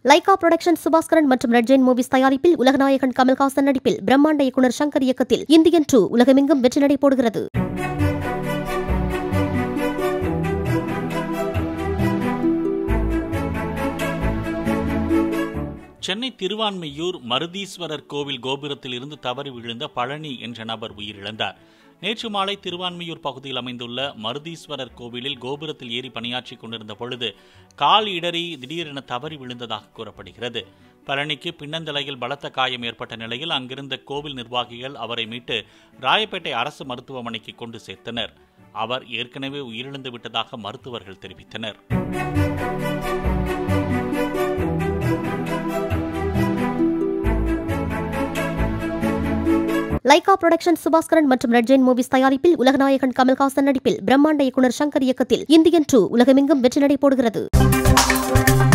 Lyca production Subaskaran மற்றும் red Jain movies தயாரிப்பில் உலகநாயகன் கமல்ஹாசன் நடிப்பில் பிரம்மாண்ட இயக்குனர் சங்கர் இயக்கத்தில் இந்தியன் டூ உலகமெங்கும் வெற்றி நடை போடுகிறது சென்னை திருவான்மையூர் மருதீஸ்வரர் கோவில் கோபுரத்தில் இருந்து தவறி விழுந்த பழனி என்ற நபர் உயிரிழந்தார் நேற்று மாலை திருவான்மையூர் பகுதியில் அமைந்துள்ள மருதீஸ்வரர் கோவிலில் கோபுரத்தில் ஏறி பணியாற்றிக் கொண்டிருந்த பொழுது கால் இடறி திடீரென தவறி விழுந்ததாக கூறப்படுகிறது பழனிக்கு பின்னந்தலையில் பலத்த காயம் ஏற்பட்ட நிலையில் அங்கிருந்த கோவில் நிர்வாகிகள் அவரை மீட்டு ராயப்பேட்டை அரசு மருத்துவமனைக்கு கொண்டு சேர்த்தனர் அவர் ஏற்கனவே உயிரிழந்து விட்டதாக மருத்துவர்கள் தெரிவித்தனர் லைகா புரொடக்ஷன் சுபாஸ்கரன் மற்றும் ரெட் ஜெயின் மூவிஸ் தயாரிப்பில் உலகநாயகன் கமல்ஹாசன் நடிப்பில் பிரம்மாண்ட இயக்குனர் சங்கர் இயக்கத்தில் இந்தியன் டூ உலகமெங்கும் வெற்றி நடை போடுகிறது